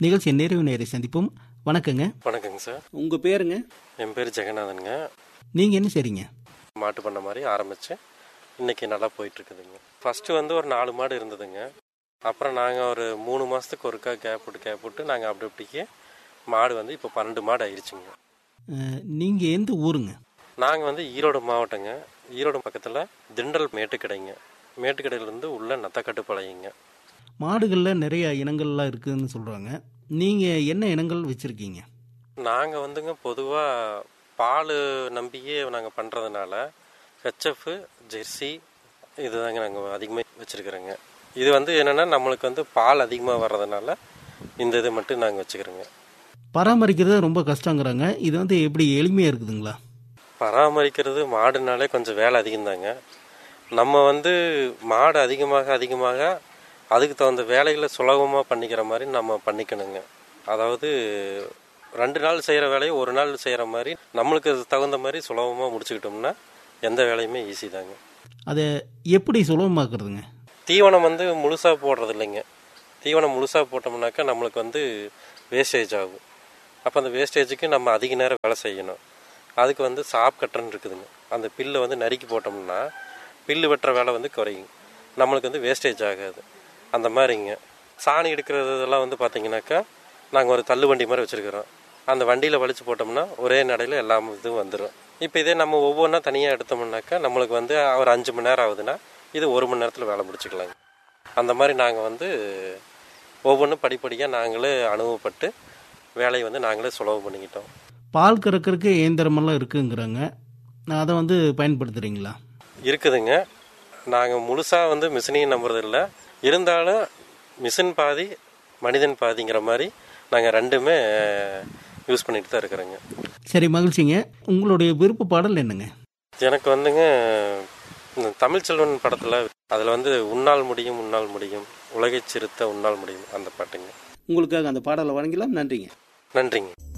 நிகழ்ச்சி நிறைவு நேரை சந்திப்போம் வணக்கங்க வணக்கங்க சார் உங்க பேருங்க என் பேர் ஜெகநாதனுங்க நீங்க என்ன செய்றீங்க மாட்டு பண்ண மாதிரி ஆரம்பிச்சு இன்னைக்கு நல்லா போயிட்டு இருக்குதுங்க ஃபர்ஸ்ட் வந்து ஒரு நாலு மாடு இருந்ததுங்க அப்புறம் நாங்கள் ஒரு மூணு மாதத்துக்கு ஒருக்கா கேப் விட்டு கேப் விட்டு நாங்கள் அப்படி அப்படிக்கு மாடு வந்து இப்போ பன்னெண்டு மாடு ஆயிடுச்சுங்க அஹ், நீங்க எந்த ஊருங்க நாங்கள் வந்து ஈரோடு மாவட்டங்க ஈரோடு பக்கத்தில் திண்டல் மேட்டுக்கடைங்க மேட்டுக்கடையிலேருந்து உள்ள நத்தக்கட்டுப்பாளையங்க மாடுகளில் நிறைய இனங்கள்லாம் இருக்குதுன்னு சொல்றாங்க நீங்க என்ன இனங்கள் வச்சிருக்கீங்க நாங்கள் வந்துங்க பொதுவாக பால் நம்பியே நாங்கள் பண்ணுறதுனால ஹெச்எஃப் ஜெர்சி இதுதாங்க நாங்கள் அதிகமாக வச்சுருக்குறோங்க இது வந்து என்னென்னா நம்மளுக்கு வந்து பால் அதிகமாக வர்றதுனால இந்த இது மட்டும் நாங்கள் வச்சுக்கிறோங்க பராமரிக்கிறது ரொம்ப கஷ்டங்கிறாங்க இது வந்து எப்படி எளிமையா இருக்குதுங்களா பராமரிக்கிறது மாடுனாலே கொஞ்சம் வேலை அதிகம்தாங்க நம்ம வந்து மாடு அதிகமாக அதிகமாக அதுக்கு தகுந்த வேலைகளை சுலபமாக பண்ணிக்கிற மாதிரி நம்ம பண்ணிக்கணுங்க அதாவது ரெண்டு நாள் செய்கிற வேலையை ஒரு நாள் செய்கிற மாதிரி நம்மளுக்கு அது தகுந்த மாதிரி சுலபமாக முடிச்சுக்கிட்டோம்னா எந்த வேலையுமே ஈஸி தாங்க அதை எப்படி சுலபமாக்குறதுங்க தீவனம் வந்து முழுசாக போடுறது இல்லைங்க தீவனம் முழுசாக போட்டோம்னாக்கா நம்மளுக்கு வந்து வேஸ்டேஜ் ஆகும் அப்போ அந்த வேஸ்டேஜுக்கு நம்ம அதிக நேரம் வேலை செய்யணும் அதுக்கு வந்து சாப் கட்டுறன்னு இருக்குதுங்க அந்த பில்லை வந்து நறுக்கி போட்டோம்னா பில்லு வெட்டுற வேலை வந்து குறையும் நம்மளுக்கு வந்து வேஸ்டேஜ் ஆகாது அந்த மாதிரிங்க சாணி எடுக்கிறது இதெல்லாம் வந்து பார்த்தீங்கன்னாக்கா நாங்கள் ஒரு தள்ளு வண்டி மாதிரி வச்சுருக்கிறோம் அந்த வண்டியில் வலிச்சு போட்டோம்னா ஒரே நடையில் எல்லா இதுவும் வந்துடும் இப்போ இதே நம்ம ஒவ்வொன்றா தனியாக எடுத்தோம்னாக்கா நம்மளுக்கு வந்து ஒரு அஞ்சு மணி நேரம் ஆகுதுன்னா இது ஒரு மணி நேரத்தில் வேலை முடிச்சுக்கலாங்க அந்த மாதிரி நாங்கள் வந்து ஒவ்வொன்றும் படிப்படியாக நாங்களே அனுபவப்பட்டு வேலையை வந்து நாங்களே சுலபம் பண்ணிக்கிட்டோம் பால் கறக்கறதுக்கு இயந்திரமெல்லாம் இருக்குங்கிறாங்க அதை வந்து பயன்படுத்துறீங்களா இருக்குதுங்க நாங்கள் முழுசாக வந்து மிஷினையும் நம்புறது இல்லை இருந்தாலும் மிஷின் பாதி மனிதன் பாதிங்கிற மாதிரி நாங்கள் ரெண்டுமே யூஸ் பண்ணிட்டு தான் இருக்கிறோங்க சரி மகிழ்ச்சிங்க உங்களுடைய விருப்ப பாடல் என்னங்க எனக்கு வந்துங்க இந்த தமிழ்ச்செல்வன் படத்தில் அதில் வந்து உன்னால் முடியும் உன்னால் முடியும் உலகைச் சிறுத்த உன்னால் முடியும் அந்த பாட்டுங்க உங்களுக்காக அந்த பாடலை வழங்கலாம் நன்றிங்க நன்றிங்க